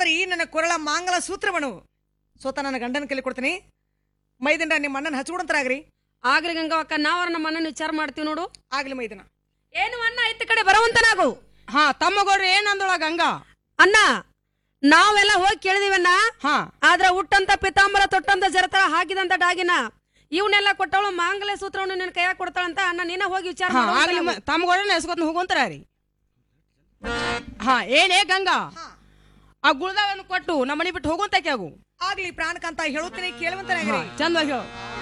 ಹಾಗಾದ್ರೆ ಈ ನನ್ನ ಕೊರಳ ಮಾಂಗಲ ಸೂತ್ರವನು ಸೋತ ನನ್ನ ಗಂಡನ ಕೈಲಿ ಕೊಡ್ತೀನಿ ಮೈದನ ನಿಮ್ಮ ಅಣ್ಣನ ಹಚ್ಕೊಡಂತರಾಗ್ರಿ ಆಗ್ಲಿ ಗಂಗವಕ್ಕ ನಾವ್ರ ನಮ್ಮ ಅಣ್ಣನ ವಿಚಾರ ಮಾಡ್ತೀವಿ ನೋಡು ಆಗ್ಲಿ ಮೈದನ ಏನು ಅಣ್ಣ ಇತ್ತ ಕಡೆ ಬರುವಂತನಾಗು ಹಾ ತಮ್ಮಗೌಡ್ರು ಏನಂದಳ ಗಂಗಾ ಅಣ್ಣ ನಾವೆಲ್ಲ ಹೋಗಿ ಕೇಳಿದಿವಣ್ಣ ಹಾ ಆದ್ರ ಹುಟ್ಟಂತ ಪಿತಾಂಬರ ತೊಟ್ಟಂತ ಜರತರ ಹಾಕಿದಂತ ಡಾಗಿನ ಇವನ್ನೆಲ್ಲ ಕೊಟ್ಟವಳು ಮಾಂಗಲ್ಯ ಸೂತ್ರವನ್ನು ನಿನ್ನ ಕೈಯಾಗ ಕೊಡ್ತಾಳಂತ ಅಣ್ಣ ನೀನ ಹೋಗಿ ವಿಚಾರ ಹಾ ಮಾಡು ಆಗ್ಲಿ ಅಂತಾನ. ತಮ್ಮಗೌಡ್ರನ್ನ ಎಸ್ಕೊತ್ ಹೋಗುವಂತಾರ ರೀ ಹಾ ಏನೇ ಗಂಗಾ ಆ ಗುಳ್ದಾವನ್ನು ಕೊಟ್ಟು ನಮ್ಮ ಮನೆ ಬಿಟ್ಟು ಹೋಗುವಂತ ಆಗು ಆಗ್ಲಿ ಪ್ರಾಣಕಾಂತ ಹೇಳುತ್ತೀನಿ ಕೇಳುವಂತರಾಗ್ರಿ ಚಂದವಾಗಿ ಹೇಳು